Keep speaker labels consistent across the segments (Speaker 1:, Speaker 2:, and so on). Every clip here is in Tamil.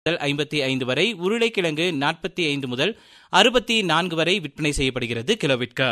Speaker 1: முதல் ஐம்பத்தி ஐந்து வரை உருளைக்கிழங்கு நாற்பத்தி ஐந்து முதல் அறுபத்தி நான்கு வரை விற்பனை செய்யப்படுகிறது கிலோவிற்கு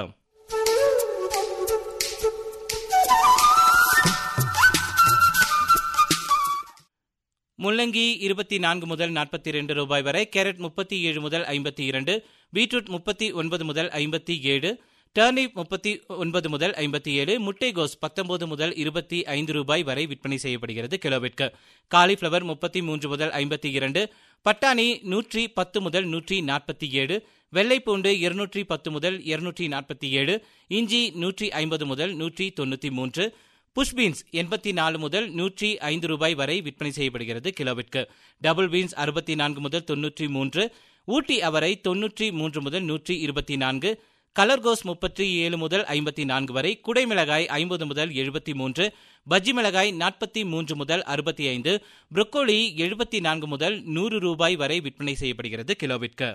Speaker 1: முள்ளங்கி இருபத்தி நான்கு முதல் நாற்பத்தி இரண்டு ரூபாய் வரை கேரட் முப்பத்தி ஏழு முதல் ஐம்பத்தி இரண்டு பீட்ரூட் முப்பத்தி ஒன்பது முதல் ஐம்பத்தி ஏழு டர்னிப் முப்பத்தி ஒன்பது முதல் ஐம்பத்தி ஏழு முட்டைகோஸ் பத்தொன்பது முதல் இருபத்தி ஐந்து ரூபாய் வரை விற்பனை செய்யப்படுகிறது கிலோவிற்கு காலிஃப்ளவர் முப்பத்தி மூன்று முதல் ஐம்பத்தி இரண்டு பட்டாணி நூற்றி பத்து முதல் நூற்றி நாற்பத்தி ஏழு வெள்ளைப்பூண்டு இருநூற்றி பத்து முதல் இருநூற்றி நாற்பத்தி ஏழு இஞ்சி நூற்றி ஐம்பது முதல் நூற்றி தொண்ணூற்றி மூன்று புஷ் பீன்ஸ் எண்பத்தி நாலு முதல் நூற்றி ஐந்து ரூபாய் வரை விற்பனை செய்யப்படுகிறது கிலோவிற்கு டபுள் பீன்ஸ் அறுபத்தி நான்கு முதல் தொன்னூற்றி மூன்று ஊட்டி அவரை தொன்னூற்றி மூன்று முதல் நூற்றி இருபத்தி நான்கு கலர்கோஸ் முப்பத்தி ஏழு முதல் ஐம்பத்தி நான்கு வரை குடைமிளகாய் ஐம்பது முதல் எழுபத்தி மூன்று பஜ்ஜி மிளகாய் நாற்பத்தி மூன்று முதல் அறுபத்தி ஐந்து புரோக்கோலி எழுபத்தி நான்கு முதல் நூறு ரூபாய் வரை விற்பனை செய்யப்படுகிறது கிலோவிற்கு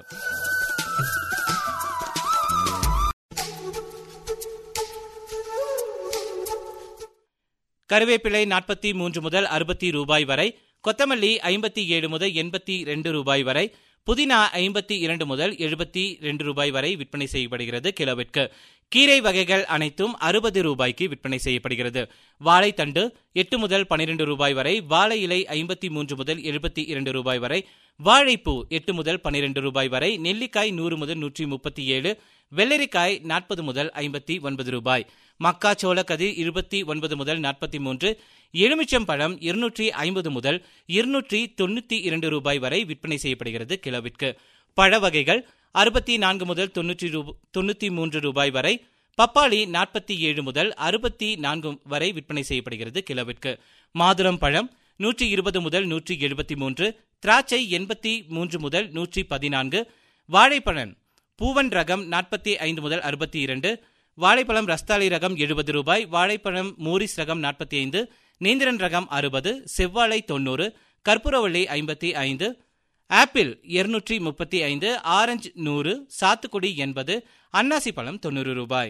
Speaker 1: கருவேப்பிலை நாற்பத்தி மூன்று முதல் அறுபத்தி ரூபாய் வரை கொத்தமல்லி ஐம்பத்தி ஏழு முதல் எண்பத்தி ரெண்டு ரூபாய் வரை புதினா ஐம்பத்தி இரண்டு முதல் எழுபத்தி ரெண்டு ரூபாய் வரை விற்பனை செய்யப்படுகிறது கிலோவிற்கு கீரை வகைகள் அனைத்தும் அறுபது ரூபாய்க்கு விற்பனை செய்யப்படுகிறது வாழைத்தண்டு எட்டு முதல் பனிரெண்டு ரூபாய் வரை வாழை இலை ஐம்பத்தி மூன்று முதல் எழுபத்தி இரண்டு ரூபாய் வரை வாழைப்பூ எட்டு முதல் பனிரெண்டு ரூபாய் வரை நெல்லிக்காய் நூறு முதல் நூற்றி முப்பத்தி ஏழு வெள்ளரிக்காய் நாற்பது முதல் ஐம்பத்தி ஒன்பது ரூபாய் மக்காச்சோள கதிர் இருபத்தி ஒன்பது முதல் நாற்பத்தி மூன்று எலுமிச்சம் பழம் இருநூற்றி ஐம்பது முதல் இருநூற்றி தொண்ணூத்தி இரண்டு ரூபாய் வரை விற்பனை செய்யப்படுகிறது கிலோவிற்கு பழ வகைகள் அறுபத்தி நான்கு முதல் தொன்னூற்றி தொண்ணூத்தி மூன்று ரூபாய் வரை பப்பாளி நாற்பத்தி ஏழு முதல் அறுபத்தி நான்கு வரை விற்பனை செய்யப்படுகிறது கிலோவிற்கு மாதுளம் பழம் நூற்றி இருபது முதல் நூற்றி எழுபத்தி மூன்று திராட்சை எண்பத்தி மூன்று முதல் நூற்றி பதினான்கு வாழைப்பழம் பூவன் ரகம் நாற்பத்தி ஐந்து முதல் அறுபத்தி இரண்டு வாழைப்பழம் ரஸ்தாலி ரகம் எழுபது ரூபாய் வாழைப்பழம் மூரிஸ் ரகம் நாற்பத்தி ஐந்து நீந்திரன் ரகம் அறுபது செவ்வாழை தொண்ணூறு கற்பூரவள்ளி ஐம்பத்தி ஐந்து ஆப்பிள் இருநூற்றி முப்பத்தி ஐந்து ஆரஞ்சு நூறு சாத்துக்குடி எண்பது அன்னாசி பழம் தொண்ணூறு ரூபாய்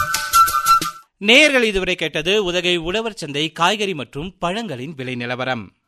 Speaker 1: நேயர்கள் இதுவரை கேட்டது உதகை உழவர் சந்தை காய்கறி மற்றும் பழங்களின் விலை நிலவரம்